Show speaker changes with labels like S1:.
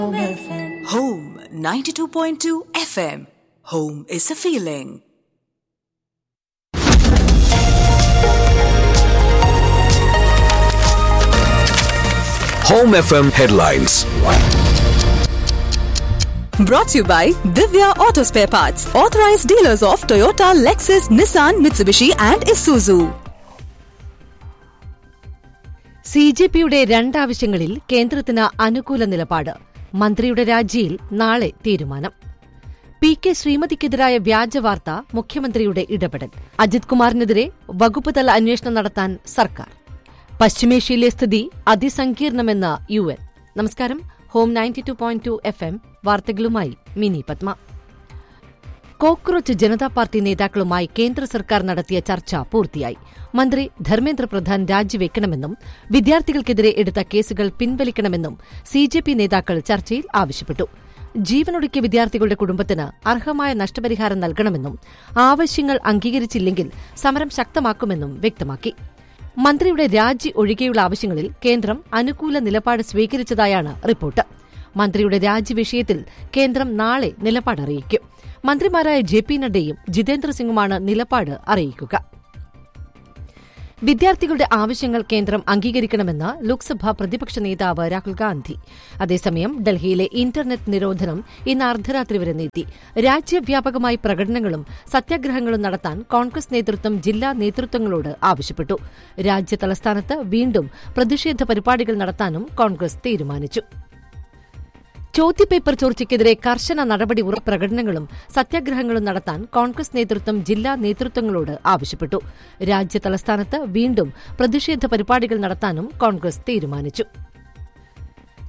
S1: Home 92.2 FM. Home is a feeling.
S2: Home FM headlines.
S1: Brought to you by Divya Auto Spare Parts, authorized dealers of Toyota, Lexus, Nissan, Mitsubishi, and Isuzu.
S3: C J പിയുടെ രണ്ടാവശ്യങ്ങളിൽ കേന്ദ്രത്തിന് അനുകൂല നിലപാട് മന്ത്രിയുടെ രാജിയിൽ നാളെ തീരുമാനം P K ശ്രീമതിക്കെതിരായ വ്യാജവാർത്ത മുഖ്യമന്ത്രിയുടെ ഇടപെടൽ അജിത് കുമാറിനെതിരെ വകുപ്പ് തല അന്വേഷണം നടത്താൻ സർക്കാർ പശ്ചിമേഷ്യയിലെ സ്ഥിതി അതിസങ്കീർണമെന്ന് യു എൻ നമസ്കാരം ഹോം ninety two point two F M വാർത്തകളുമായി മിനി പത്മ കോക്രോച്ച് ജനതാ പാർട്ടി നേതാക്കളുമായി കേന്ദ്ര സർക്കാർ നടത്തിയ ചർച്ച പൂർത്തിയായി മന്ത്രി ധർമ്മേന്ദ്ര പ്രധാൻ രാജിവെക്കണമെന്നും വിദ്യാർത്ഥികൾക്കെതിരെ എടുത്ത കേസുകൾ പിൻവലിക്കണമെന്നും സി ജെ പി നേതാക്കൾ ചർച്ചയിൽ ആവശ്യപ്പെട്ടു ജീവനൊടുക്കിയ വിദ്യാർത്ഥികളുടെ കുടുംബത്തിന് അർഹമായ നഷ്ടപരിഹാരം നൽകണമെന്നും ആവശ്യങ്ങൾ അംഗീകരിച്ചില്ലെങ്കിൽ സമരം ശക്തമാക്കുമെന്നും വ്യക്തമാക്കി മന്ത്രിയുടെ രാജി ഒഴികെയുള്ള ആവശ്യങ്ങളിൽ കേന്ദ്രം അനുകൂല നിലപാട് സ്വീകരിച്ചതായാണ് റിപ്പോർട്ട് മന്ത്രിയുടെ രാജി വിഷയത്തിൽ കേന്ദ്രം നാളെ നിലപാട് അറിയിക്കും മന്ത്രിമാരായ ജെ പി നഡ്ഡയും ജിതേന്ദ്ര സിംഗുമാണ് നിലപാട് അറിയിക്കുക വിദ്യാർത്ഥികളുടെ ആവശ്യങ്ങൾ കേന്ദ്രം അംഗീകരിക്കണമെന്ന് ലോക്സഭാ പ്രതിപക്ഷ നേതാവ് രാഹുൽ ഗാന്ധി അതേസമയം ഡൽഹിയിലെ ഇന്റർനെറ്റ് നിരോധനം ഇന്ന് അർദ്ധരാത്രി വരെ നീട്ടി രാജ്യവ്യാപകമായി പ്രകടനങ്ങളും സത്യാഗ്രഹങ്ങളും നടത്താൻ കോൺഗ്രസ് നേതൃത്വം ജില്ലാ നേതൃത്വങ്ങളോട് ആവശ്യപ്പെട്ടു രാജ്യ തലസ്ഥാനത്ത് വീണ്ടും പ്രതിഷേധ പരിപാടികൾ നടത്താനും കോൺഗ്രസ് തീരുമാനിച്ചു ചോദ്യപേപ്പർ ചോർച്ചയ്ക്കെതിരെ കർശന നടപടി ഉറ പ്രകടനങ്ങളും സത്യാഗ്രഹങ്ങളും നടത്താൻ കോൺഗ്രസ് നേതൃത്വം ജില്ലാ നേതൃത്വങ്ങളോട് ആവശ്യപ്പെട്ടു രാജ്യ തലസ്ഥാനത്ത് വീണ്ടും പ്രതിഷേധ പരിപാടികൾ നടത്താനും കോൺഗ്രസ് തീരുമാനിച്ചു